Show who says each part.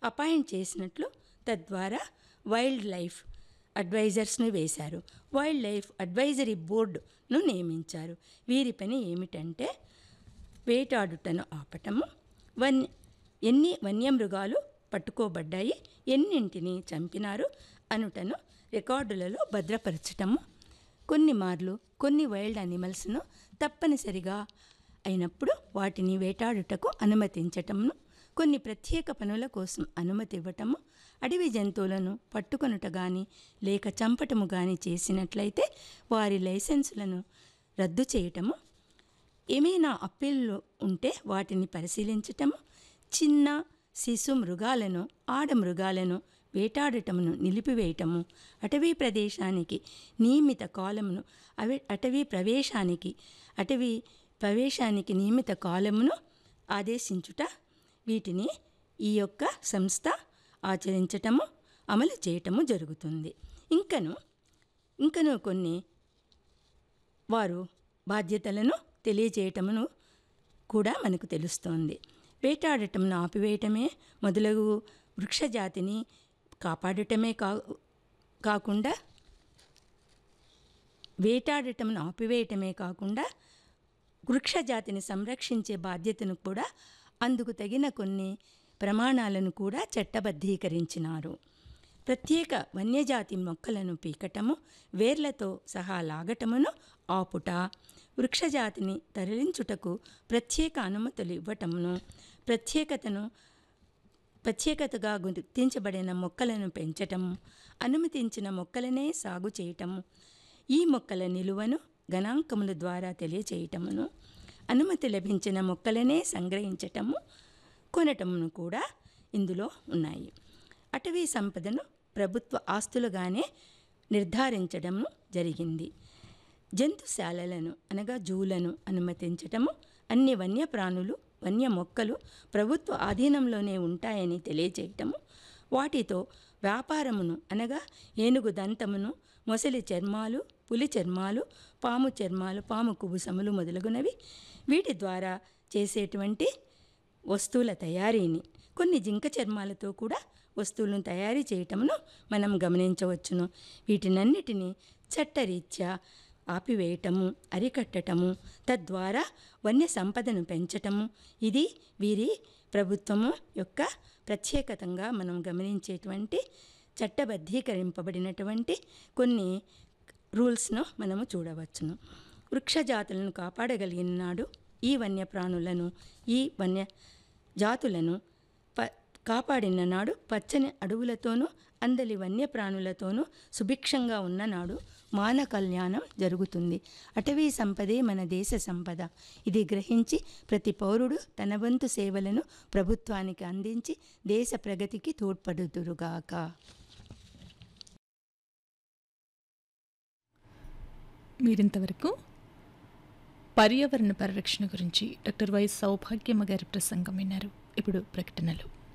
Speaker 1: appoint చేసినట్లు తద్వారా wild life అడ్వైజర్స్ను వేశారు వైల్డ్ లైఫ్ అడ్వైజరీ బోర్డును నియమించారు వీరి పని ఏమిటంటే వేటాడుటను ఆపటము వన్ ఎన్ని వన్యమృగాలు పట్టుకోబడ్డాయి ఎన్నింటిని చంపినారు అనుటను రికార్డులలో భద్రపరచటము కొన్ని మార్లు కొన్ని వైల్డ్ అనిమల్స్ను తప్పనిసరిగా అయినప్పుడు వాటిని వేటాడుటకు అనుమతించటమును కొన్ని ప్రత్యేక పనుల కోసం అనుమతి ఇవ్వటము అడవి జంతువులను పట్టుకొనుట గాని లేక చంపటము గాని చేసినట్లయితే వారి లైసెన్సులను రద్దు చేయటము ఏమైనా అప్పీళ్ళు ఉంటే వాటిని పరిశీలించటము చిన్న శిశు మృగాలను ఆడ మృగాలను వేటాడటమును నిలిపివేయటము అటవీ ప్రదేశానికి నియమిత కాలమును అవి అటవీ ప్రవేశానికి అటవీ ప్రవేశానికి నియమిత కాలమును ఆదేశించుట వీటిని ఈ యొక్క సంస్థ ఆచరించటము అమలు చేయటము జరుగుతుంది ఇంకను ఇంకను కొన్ని వారు బాధ్యతలను తెలియజేయటమును కూడా మనకు తెలుస్తోంది వేటాడటంను ఆపివేయటమే మొదలగు వృక్షజాతిని కాపాడటమే కా కాకుండా వేటాడటంను ఆపివేయటమే కాకుండా వృక్షజాతిని సంరక్షించే బాధ్యతను కూడా అందుకు తగిన కొన్ని ప్రమాణాలను కూడా చట్టబద్ధీకరించినారు ప్రత్యేక వన్యజాతి మొక్కలను పీకటము వేర్లతో సహా లాగటమును ఆపుట వృక్షజాతిని తరలించుటకు ప్రత్యేక అనుమతులు ఇవ్వటమును ప్రత్యేకతను ప్రత్యేకతగా గుర్తించబడిన మొక్కలను పెంచటము అనుమతించిన మొక్కలనే సాగు చేయటము ఈ మొక్కల నిలువను గణాంకముల ద్వారా తెలియచేయటమును అనుమతి లభించిన మొక్కలనే సంగ్రహించటము కొనటమును కూడా ఇందులో ఉన్నాయి అటవీ సంపదను ప్రభుత్వ ఆస్తులుగానే నిర్ధారించడం జరిగింది జంతుశాలలను అనగా జూలను అనుమతించటము అన్ని వన్యప్రాణులు వన్య మొక్కలు ప్రభుత్వ ఆధీనంలోనే ఉంటాయని తెలియజేయటము వాటితో వ్యాపారమును అనగా ఏనుగు దంతమును మొసలి చర్మాలు పులి చర్మాలు పాము చర్మాలు పాము కుబుసములు మొదలగునవి వీటి ద్వారా చేసేటువంటి వస్తువుల తయారీని కొన్ని జింక చర్మాలతో కూడా వస్తువులను తయారీ చేయటమును మనం గమనించవచ్చును వీటినన్నిటినీ చట్టరీత్యా ఆపివేయటము అరికట్టటము తద్వారా వన్య సంపదను పెంచటము ఇది వీరి ప్రభుత్వము యొక్క ప్రత్యేకతంగా మనం గమనించేటువంటి చట్టబద్ధీకరింపబడినటువంటి కొన్ని రూల్స్ను మనము చూడవచ్చును వృక్షజాతులను కాపాడగలిగిన నాడు ఈ వన్యప్రాణులను ఈ వన్య జాతులను ప కాపాడిన నాడు పచ్చని అడవులతోనూ అందలి వన్యప్రాణులతోనూ సుభిక్షంగా ఉన్ననాడు మాన కళ్యాణం జరుగుతుంది అటవీ సంపదే మన దేశ సంపద ఇది గ్రహించి ప్రతి పౌరుడు తన వంతు సేవలను ప్రభుత్వానికి అందించి దేశ ప్రగతికి తోడ్పడుదురుగాక
Speaker 2: మీరింతవరకు పర్యావరణ పరిరక్షణ గురించి డాక్టర్ వై సౌభాగ్యమ్మ గారి ప్రసంగం విన్నారు ఇప్పుడు ప్రకటనలు